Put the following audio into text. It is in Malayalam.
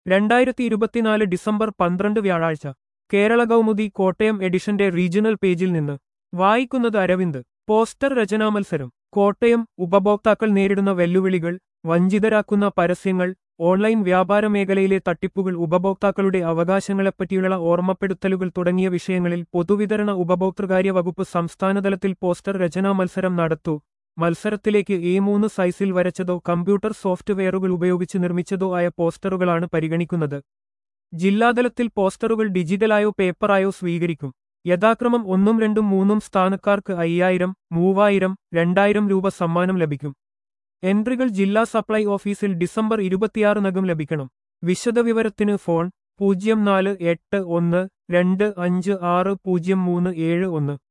രണ്ടായിരത്തി ഇരുപത്തിനാല് ഡിസംബർ പന്ത്രണ്ട് വ്യാഴാഴ്ച കേരള കൗമുദി കോട്ടയം എഡിഷന്റെ റീജിയണൽ പേജിൽ നിന്ന് വായിക്കുന്നത് അരവിന്ദ് പോസ്റ്റർ രചനാമത്സരം കോട്ടയം ഉപഭോക്താക്കൾ നേരിടുന്ന വെല്ലുവിളികൾ വഞ്ചിതരാക്കുന്ന പരസ്യങ്ങൾ ഓൺലൈൻ വ്യാപാര മേഖലയിലെ തട്ടിപ്പുകൾ ഉപഭോക്താക്കളുടെ അവകാശങ്ങളെപ്പറ്റിയുള്ള ഓർമ്മപ്പെടുത്തലുകൾ തുടങ്ങിയ വിഷയങ്ങളിൽ പൊതുവിതരണ ഉപഭോക്തൃകാര്യ വകുപ്പ് സംസ്ഥാനതലത്തിൽ പോസ്റ്റർ രചനാ മത്സരം നടത്തു മത്സരത്തിലേക്ക് എ മൂന്ന് സൈസിൽ വരച്ചതോ കമ്പ്യൂട്ടർ സോഫ്റ്റ്വെയറുകൾ ഉപയോഗിച്ച് നിർമ്മിച്ചതോ ആയ പോസ്റ്ററുകളാണ് പരിഗണിക്കുന്നത് ജില്ലാതലത്തിൽ പോസ്റ്ററുകൾ ഡിജിറ്റലായോ പേപ്പറായോ സ്വീകരിക്കും യഥാക്രമം ഒന്നും രണ്ടും മൂന്നും സ്ഥാനക്കാർക്ക് അയ്യായിരം മൂവായിരം രണ്ടായിരം രൂപ സമ്മാനം ലഭിക്കും എൻട്രികൾ ജില്ലാ സപ്ലൈ ഓഫീസിൽ ഡിസംബർ ഇരുപത്തിയാറിനകം ലഭിക്കണം വിശദവിവരത്തിന് ഫോൺ പൂജ്യം നാല് എട്ട് ഒന്ന് രണ്ട് അഞ്ച് ആറ് പൂജ്യം മൂന്ന് ഏഴ് ഒന്ന്